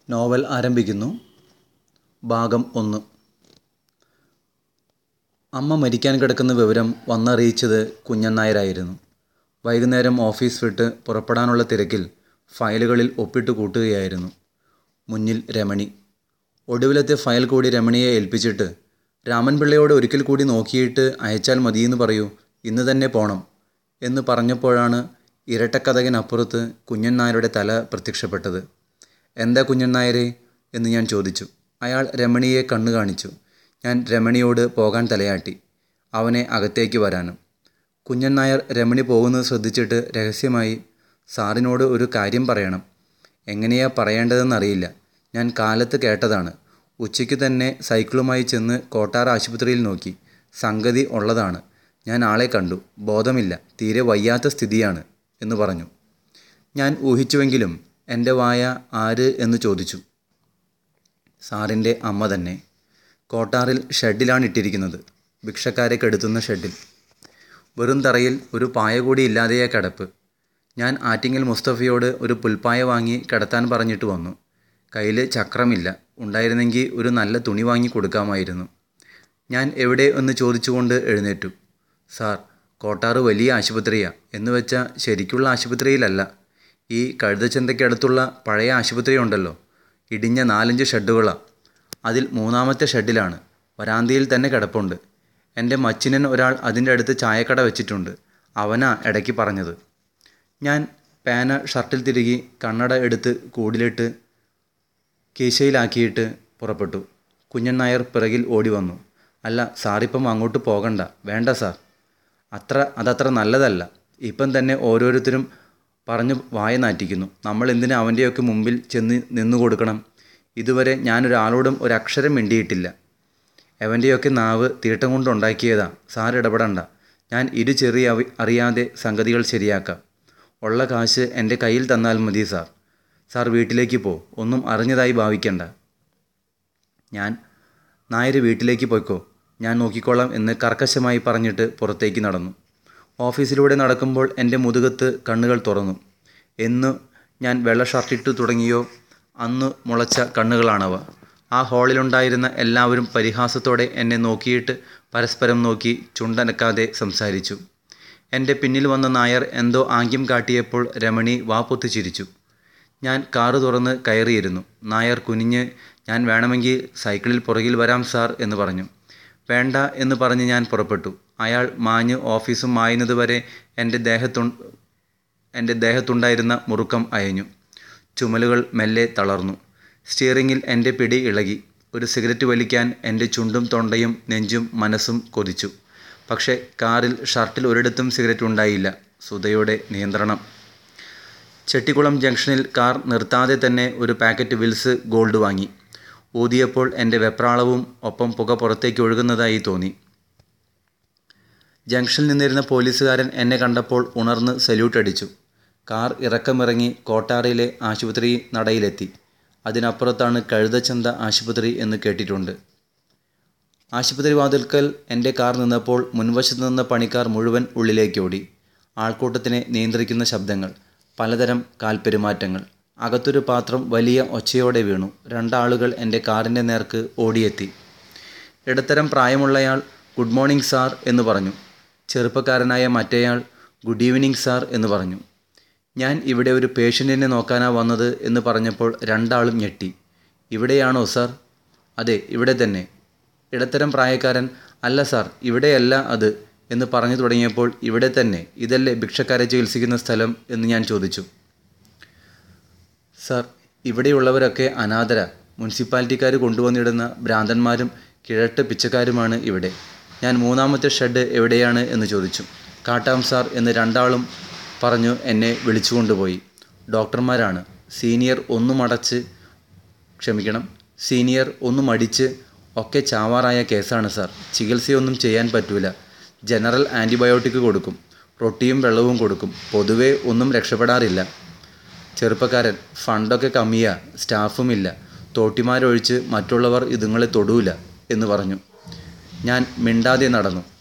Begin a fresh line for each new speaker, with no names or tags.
novel ആരംഭിക്കുന്നു ഭാഗം ഒന്ന് അമ്മ മരിക്കാൻ കിടക്കുന്ന വിവരം വന്നറിയിച്ചത് കുഞ്ഞൻ നായരായിരുന്നു വൈകുന്നേരം ഓഫീസ് വിട്ട് പുറപ്പെടാനുള്ള തിരക്കിൽ ഫയലുകളിൽ ഒപ്പിട്ട് കൂട്ടുകയായിരുന്നു മുന്നിൽ രമണി ഒടുവിലത്തെ ഫയൽ കൂടി രമണിയെ ഏൽപ്പിച്ചിട്ട് രാമൻ പിള്ളയോട് ഒരിക്കൽ കൂടി നോക്കിയിട്ട് അയച്ചാൽ മതിയെന്ന് പറയൂ ഇന്ന് തന്നെ പോണം എന്ന് പറഞ്ഞപ്പോഴാണ് ഇരട്ടക്കഥകിനപ്പുറത്ത് കുഞ്ഞൻ നായരുടെ തല പ്രത്യക്ഷപ്പെട്ടത് എന്താ കുഞ്ഞൻ നായരെ എന്ന് ഞാൻ ചോദിച്ചു അയാൾ രമണിയെ കണ്ണു കാണിച്ചു ഞാൻ രമണിയോട് പോകാൻ തലയാട്ടി അവനെ അകത്തേക്ക് വരാനും കുഞ്ഞൻ നായർ രമണി പോകുന്നത് ശ്രദ്ധിച്ചിട്ട് രഹസ്യമായി സാറിനോട് ഒരു കാര്യം പറയണം എങ്ങനെയാ പറയേണ്ടതെന്നറിയില്ല ഞാൻ കാലത്ത് കേട്ടതാണ് ഉച്ചയ്ക്ക് തന്നെ സൈക്കിളുമായി ചെന്ന് കോട്ടാർ ആശുപത്രിയിൽ നോക്കി സംഗതി ഉള്ളതാണ് ഞാൻ ആളെ കണ്ടു ബോധമില്ല തീരെ വയ്യാത്ത സ്ഥിതിയാണ് എന്ന് പറഞ്ഞു ഞാൻ ഊഹിച്ചുവെങ്കിലും എൻ്റെ വായ ആര് എന്ന് ചോദിച്ചു സാറിൻ്റെ അമ്മ തന്നെ കോട്ടാറിൽ ഷെഡിലാണ് ഇട്ടിരിക്കുന്നത് ഭിക്ഷക്കാരെ കെടുത്തുന്ന ഷെഡിൽ വെറും തറയിൽ ഒരു പായ കൂടി ഇല്ലാതെയാ കിടപ്പ് ഞാൻ ആറ്റിങ്ങൽ മുസ്തഫയോട് ഒരു പുൽപ്പായ വാങ്ങി കിടത്താൻ പറഞ്ഞിട്ട് വന്നു കയ്യിൽ ചക്രമില്ല ഉണ്ടായിരുന്നെങ്കിൽ ഒരു നല്ല തുണി വാങ്ങി കൊടുക്കാമായിരുന്നു ഞാൻ എവിടെ എന്ന് ചോദിച്ചുകൊണ്ട് എഴുന്നേറ്റു സാർ കോട്ടാറ് വലിയ ആശുപത്രിയാ എന്ന് വെച്ചാൽ ശരിക്കുള്ള ആശുപത്രിയിലല്ല ഈ കഴുതച്ചന്തയ്ക്കടുത്തുള്ള പഴയ ആശുപത്രി ഉണ്ടല്ലോ ഇടിഞ്ഞ നാലഞ്ച് ഷെഡുകളാണ് അതിൽ മൂന്നാമത്തെ ഷെഡിലാണ് വരാന്തിയിൽ തന്നെ കിടപ്പുണ്ട് എൻ്റെ മച്ചിനൻ ഒരാൾ അതിൻ്റെ അടുത്ത് ചായക്കട വെച്ചിട്ടുണ്ട് അവനാ ഇടയ്ക്ക് പറഞ്ഞത് ഞാൻ പേന ഷർട്ടിൽ തിരുകി കണ്ണട എടുത്ത് കൂടിലിട്ട് കീശയിലാക്കിയിട്ട് പുറപ്പെട്ടു കുഞ്ഞൻ നായർ പിറകിൽ ഓടി വന്നു അല്ല സാറിപ്പം അങ്ങോട്ട് പോകണ്ട വേണ്ട സാർ അത്ര അതത്ര നല്ലതല്ല ഇപ്പം തന്നെ ഓരോരുത്തരും പറഞ്ഞു വായ നാറ്റിക്കുന്നു നമ്മൾ എന്തിനു അവൻ്റെയൊക്കെ മുമ്പിൽ ചെന്ന് നിന്നു കൊടുക്കണം ഇതുവരെ ഞാനൊരാളോടും ഒരക്ഷരം മിണ്ടിയിട്ടില്ല അവൻ്റെയൊക്കെ നാവ് തീട്ടം കൊണ്ടുണ്ടാക്കിയതാ സാർ ഇടപെടണ്ട ഞാൻ ഇരു ചെറിയ അറി അറിയാതെ സംഗതികൾ ശരിയാക്കാം ഉള്ള കാശ് എൻ്റെ കയ്യിൽ തന്നാൽ മതി സാർ സാർ വീട്ടിലേക്ക് പോ ഒന്നും അറിഞ്ഞതായി ഭാവിക്കണ്ട ഞാൻ നായർ വീട്ടിലേക്ക് പോയിക്കോ ഞാൻ നോക്കിക്കോളാം എന്ന് കർക്കശമായി പറഞ്ഞിട്ട് പുറത്തേക്ക് നടന്നു ഓഫീസിലൂടെ നടക്കുമ്പോൾ എൻ്റെ മുതുകത്ത് കണ്ണുകൾ തുറന്നു എന്ന് ഞാൻ വെള്ള ഷർട്ടിട്ട് തുടങ്ങിയോ അന്ന് മുളച്ച കണ്ണുകളാണവ ആ ഹാളിലുണ്ടായിരുന്ന എല്ലാവരും പരിഹാസത്തോടെ എന്നെ നോക്കിയിട്ട് പരസ്പരം നോക്കി ചുണ്ടനക്കാതെ സംസാരിച്ചു എൻ്റെ പിന്നിൽ വന്ന നായർ എന്തോ ആംഗ്യം കാട്ടിയപ്പോൾ രമണി വാപ്പൊത്തി ചിരിച്ചു ഞാൻ കാറ് തുറന്ന് കയറിയിരുന്നു നായർ കുനിഞ്ഞ് ഞാൻ വേണമെങ്കിൽ സൈക്കിളിൽ പുറകിൽ വരാം സാർ എന്ന് പറഞ്ഞു വേണ്ട എന്ന് പറഞ്ഞ് ഞാൻ പുറപ്പെട്ടു അയാൾ മാഞ്ഞ് ഓഫീസും മായുന്നതുവരെ എൻ്റെ ദേഹത്തു എൻ്റെ ദേഹത്തുണ്ടായിരുന്ന മുറുക്കം അയഞ്ഞു ചുമലുകൾ മെല്ലെ തളർന്നു സ്റ്റിയറിങ്ങിൽ എൻ്റെ പിടി ഇളകി ഒരു സിഗരറ്റ് വലിക്കാൻ എൻ്റെ ചുണ്ടും തൊണ്ടയും നെഞ്ചും മനസ്സും കൊതിച്ചു പക്ഷേ കാറിൽ ഷർട്ടിൽ ഒരിടത്തും സിഗരറ്റ് ഉണ്ടായില്ല സുധയുടെ നിയന്ത്രണം ചെട്ടിക്കുളം ജംഗ്ഷനിൽ കാർ നിർത്താതെ തന്നെ ഒരു പാക്കറ്റ് വിൽസ് ഗോൾഡ് വാങ്ങി ഊതിയപ്പോൾ എൻ്റെ വെപ്രാളവും ഒപ്പം പുക പുറത്തേക്ക് ഒഴുകുന്നതായി തോന്നി ജംഗ്ഷനിൽ നിന്നിരുന്ന പോലീസുകാരൻ എന്നെ കണ്ടപ്പോൾ ഉണർന്ന് സല്യൂട്ട് അടിച്ചു കാർ ഇറക്കമിറങ്ങി കോട്ടാറിലെ ആശുപത്രി നടയിലെത്തി അതിനപ്പുറത്താണ് കഴുതച്ചന്ത ആശുപത്രി എന്ന് കേട്ടിട്ടുണ്ട് ആശുപത്രി വാതിൽക്കൽ എൻ്റെ കാർ നിന്നപ്പോൾ മുൻവശത്ത് നിന്ന പണിക്കാർ മുഴുവൻ ഉള്ളിലേക്ക് ഓടി ആൾക്കൂട്ടത്തിനെ നിയന്ത്രിക്കുന്ന ശബ്ദങ്ങൾ പലതരം കാൽപ്പെരുമാറ്റങ്ങൾ അകത്തൊരു പാത്രം വലിയ ഒച്ചയോടെ വീണു രണ്ടാളുകൾ എൻ്റെ കാറിൻ്റെ നേർക്ക് ഓടിയെത്തി ഇടത്തരം പ്രായമുള്ളയാൾ ഗുഡ് മോർണിംഗ് സാർ എന്ന് പറഞ്ഞു ചെറുപ്പക്കാരനായ മറ്റേയാൾ ഗുഡ് ഈവനിങ് സാർ എന്ന് പറഞ്ഞു ഞാൻ ഇവിടെ ഒരു പേഷ്യൻറ്റിനെ നോക്കാനാ വന്നത് എന്ന് പറഞ്ഞപ്പോൾ രണ്ടാളും ഞെട്ടി ഇവിടെയാണോ സാർ അതെ ഇവിടെ തന്നെ ഇടത്തരം പ്രായക്കാരൻ അല്ല സാർ ഇവിടെയല്ല അത് എന്ന് പറഞ്ഞു തുടങ്ങിയപ്പോൾ ഇവിടെ തന്നെ ഇതല്ലേ ഭിക്ഷക്കാരെ ചികിത്സിക്കുന്ന സ്ഥലം എന്ന് ഞാൻ ചോദിച്ചു സാർ ഇവിടെയുള്ളവരൊക്കെ അനാഥര മുനിസിപ്പാലിറ്റിക്കാർ കൊണ്ടുവന്നിടുന്ന ഭ്രാന്തന്മാരും കിഴട്ട് പിച്ചക്കാരുമാണ് ഇവിടെ ഞാൻ മൂന്നാമത്തെ ഷെഡ് എവിടെയാണ് എന്ന് ചോദിച്ചു കാട്ടാം സാർ എന്ന് രണ്ടാളും പറഞ്ഞു എന്നെ വിളിച്ചുകൊണ്ടുപോയി ഡോക്ടർമാരാണ് സീനിയർ ഒന്നും അടച്ച് ക്ഷമിക്കണം സീനിയർ ഒന്നും അടിച്ച് ഒക്കെ ചാവാറായ കേസാണ് സാർ ചികിത്സയൊന്നും ചെയ്യാൻ പറ്റൂല ജനറൽ ആൻറ്റിബയോട്ടിക് കൊടുക്കും റൊട്ടിയും വെള്ളവും കൊടുക്കും പൊതുവേ ഒന്നും രക്ഷപ്പെടാറില്ല ചെറുപ്പക്കാരൻ ഫണ്ടൊക്കെ കമ്മിയാ സ്റ്റാഫുമില്ല തോട്ടിമാരൊഴിച്ച് മറ്റുള്ളവർ ഇതുങ്ങളെ തൊടൂല എന്ന് പറഞ്ഞു ഞാൻ മിണ്ടാതെ നടന്നു